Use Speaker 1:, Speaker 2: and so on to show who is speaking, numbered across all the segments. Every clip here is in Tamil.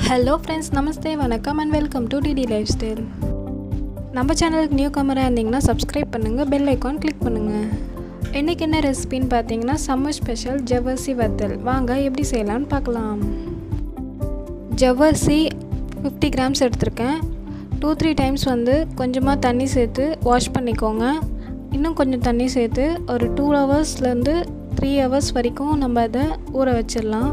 Speaker 1: ஹலோ ஃப்ரெண்ட்ஸ் நமஸ்தே வணக்கம் and welcome to DD lifestyle நம்ம சேனலுக்கு நியூ கமராக இருந்தீங்கன்னா சப்ஸ்கிரைப் பண்ணுங்கள் பெல் ஐக்கான் கிளிக் பண்ணுங்கள் இன்றைக்கி என்ன ரெசிபின்னு பார்த்தீங்கன்னா சம்மர் ஸ்பெஷல் ஜவ்வரிசி வத்தல் வாங்க எப்படி செய்யலாம்னு பார்க்கலாம் ஜவ்வரிசி ஃபிஃப்டி கிராம்ஸ் எடுத்திருக்கேன் டூ த்ரீ டைம்ஸ் வந்து கொஞ்சமாக தண்ணி சேர்த்து வாஷ் பண்ணிக்கோங்க இன்னும் கொஞ்சம் தண்ணி சேர்த்து ஒரு டூ ஹவர்ஸ்லேருந்து த்ரீ ஹவர்ஸ் வரைக்கும் நம்ம அதை ஊற வச்சிடலாம்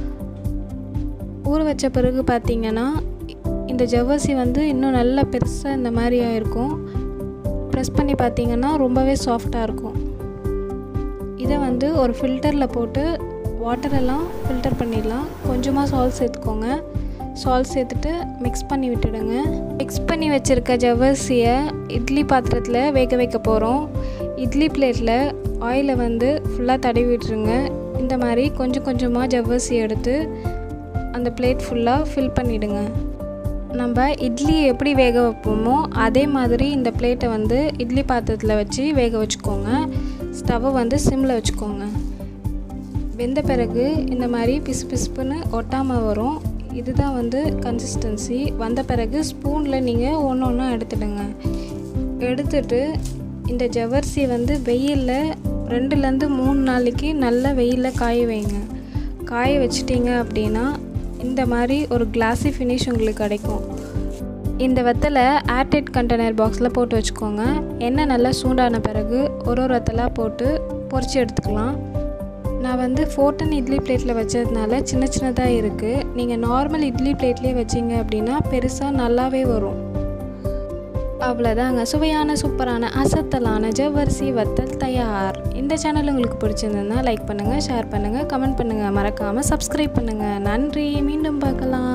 Speaker 1: ஊற வச்ச பிறகு பார்த்திங்கன்னா இந்த ஜவ்வரிசி வந்து இன்னும் நல்லா பெருசாக இந்த மாதிரி ஆயிருக்கும் ப்ரெஸ் பண்ணி பார்த்தீங்கன்னா ரொம்பவே சாஃப்டாக இருக்கும் இதை வந்து ஒரு ஃபில்டரில் போட்டு வாட்டரெல்லாம் ஃபில்டர் பண்ணிடலாம் கொஞ்சமாக சால்ட் சேர்த்துக்கோங்க சால்ட் சேர்த்துட்டு மிக்ஸ் பண்ணி விட்டுடுங்க மிக்ஸ் பண்ணி வச்சுருக்க ஜவ்வரிசியை இட்லி பாத்திரத்தில் வேக வைக்க போகிறோம் இட்லி பிளேட்டில் ஆயிலை வந்து ஃபுல்லாக தடவி விட்டுருங்க இந்த மாதிரி கொஞ்சம் கொஞ்சமாக ஜவ்வரிசி எடுத்து அந்த பிளேட் ஃபுல்லாக ஃபில் பண்ணிவிடுங்க நம்ம இட்லி எப்படி வேக வைப்போமோ அதே மாதிரி இந்த பிளேட்டை வந்து இட்லி பாத்திரத்தில் வச்சு வேக வச்சுக்கோங்க ஸ்டவ்வை வந்து சிம்மில் வச்சுக்கோங்க வெந்த பிறகு இந்த மாதிரி பிசு பிசுப்புன்னு ஒட்டாமல் வரும் இதுதான் வந்து கன்சிஸ்டன்சி வந்த பிறகு ஸ்பூனில் நீங்கள் ஒன்று ஒன்றா எடுத்துடுங்க எடுத்துட்டு இந்த ஜவ்வரிசி வந்து வெயிலில் ரெண்டுலேருந்து மூணு நாளைக்கு நல்லா வெயிலில் காய வைங்க காய வச்சிட்டிங்க அப்படின்னா இந்த மாதிரி ஒரு கிளாஸி ஃபினிஷ் உங்களுக்கு கிடைக்கும் இந்த வெத்தலை ஏர்டைட் கண்டெய்னர் பாக்ஸில் போட்டு வச்சுக்கோங்க எண்ணெய் நல்லா சூடான பிறகு ஒரு ஒரு வெத்தலாக போட்டு பொரிச்சு எடுத்துக்கலாம் நான் வந்து ஃபோர்டன் இட்லி பிளேட்டில் வச்சதுனால சின்ன சின்னதாக இருக்குது நீங்கள் நார்மல் இட்லி பிளேட்லேயே வச்சிங்க அப்படின்னா பெருசாக நல்லாவே வரும் அவ்வளோதாங்க சுவையான சூப்பரான அசத்தலான ஜவ்வரிசி வத்தல் தயார் இந்த சேனல் உங்களுக்கு பிடிச்சிருந்ததுன்னா லைக் பண்ணுங்கள் ஷேர் பண்ணுங்கள் கமெண்ட் பண்ணுங்கள் மறக்காமல் சப்ஸ்கிரைப் பண்ணுங்கள் நன்றி மீண்டும் பார்க்கலாம்